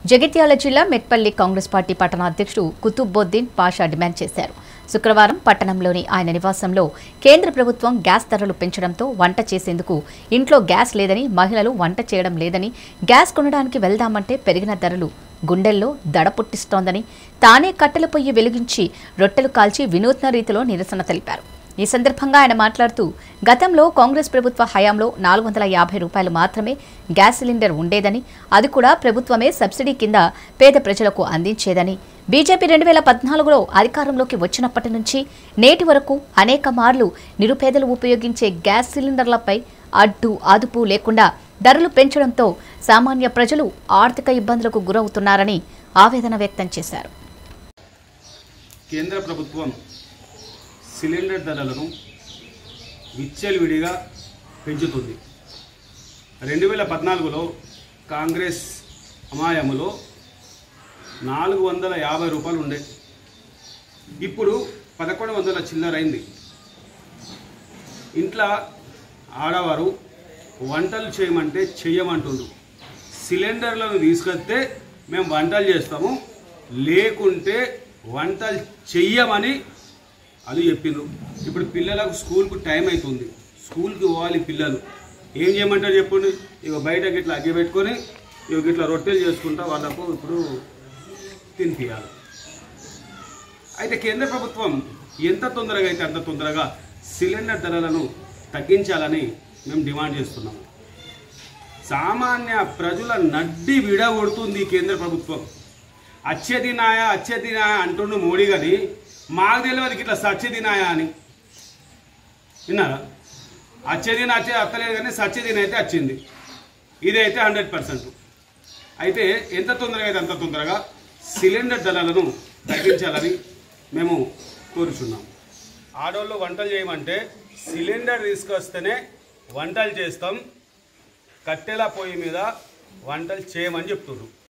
జగిత్యాల జిల్లా మెట్పల్లి కాంగ్రెస్ పార్టీ పట్టణ అధ్యక్షుడు కుతుబ్బుద్దీన్ పాషా డిమాండ్ చేశారు శుక్రవారం పట్టణంలోని ఆయన నివాసంలో కేంద్ర ప్రభుత్వం గ్యాస్ ధరలు పెంచడంతో వంట చేసేందుకు ఇంట్లో గ్యాస్ లేదని మహిళలు వంట చేయడం లేదని గ్యాస్ కొనడానికి వెళ్దామంటే పెరిగిన ధరలు గుండెల్లో దడ పుట్టిస్తోందని తానే కట్టెల పొయ్యి వెలిగించి రొట్టెలు కాల్చి వినూత్న రీతిలో నిరసన తెలిపారు ఈ సందర్భంగా ఆయన మాట్లాడుతూ గతంలో కాంగ్రెస్ ప్రభుత్వ హయాంలో నాలుగు వందల యాభై రూపాయలు మాత్రమే గ్యాస్ సిలిండర్ ఉండేదని అది కూడా ప్రభుత్వమే సబ్సిడీ కింద పేద ప్రజలకు అందించేదని బీజేపీ రెండు వేల పద్నాలుగులో అధికారంలోకి వచ్చినప్పటి నుంచి నేటి వరకు అనేక మార్లు నిరుపేదలు ఉపయోగించే గ్యాస్ సిలిండర్లపై అడ్డు అదుపు లేకుండా ధరలు పెంచడంతో సామాన్య ప్రజలు ఆర్థిక ఇబ్బందులకు గురవుతున్నారని ఆవేదన వ్యక్తం చేశారు కేంద్ర ప్రభుత్వం సిలిండర్ ధరలను విచ్చలవిడిగా పెంచుతుంది రెండు వేల పద్నాలుగులో కాంగ్రెస్ అమాయములో నాలుగు వందల యాభై రూపాయలు ఉండే ఇప్పుడు పదకొండు వందల చిల్లరైంది ఇంట్లో ఆడవారు వంటలు చేయమంటే చెయ్యమంటుండ్రు సిలిండర్లను తీసుకొస్తే మేము వంటలు చేస్తాము లేకుంటే వంటలు చెయ్యమని అది చెప్పిండ్రు ఇప్పుడు పిల్లలకు స్కూల్కు టైం అవుతుంది స్కూల్కి పోవాలి పిల్లలు ఏం చేయమంటారు చెప్పండి ఇక బయటకి ఇట్లా అగ్గి పెట్టుకొని ఇక ఇట్లా రొట్టెలు చేసుకుంటా వాళ్ళకు ఇప్పుడు తినిపించాలి అయితే కేంద్ర ప్రభుత్వం ఎంత తొందరగా అయితే అంత తొందరగా సిలిండర్ ధరలను తగ్గించాలని మేము డిమాండ్ చేస్తున్నాం సామాన్య ప్రజల నడ్డి విడగొడుతుంది ఈ కేంద్ర ప్రభుత్వం అచ్చేదినాయ అచ్చేదినాయ అంటుండు మోడీ గాని మాకు తెలియదు ఇట్లా సత్యదినాయ అని విన్నారా అచ్చేదిన అచ్చే అత్తలేదు కానీ సత్యదిన అయితే వచ్చింది ఇదైతే హండ్రెడ్ పర్సెంట్ అయితే ఎంత తొందరగా అయితే అంత తొందరగా సిలిండర్ ధరలను తగ్గించాలని మేము కోరుచున్నాం ఆడవాళ్ళు వంటలు చేయమంటే సిలిండర్ తీసుకొస్తేనే వంటలు చేస్తాం కట్టెల పొయ్యి మీద వంటలు చేయమని చెప్తున్నారు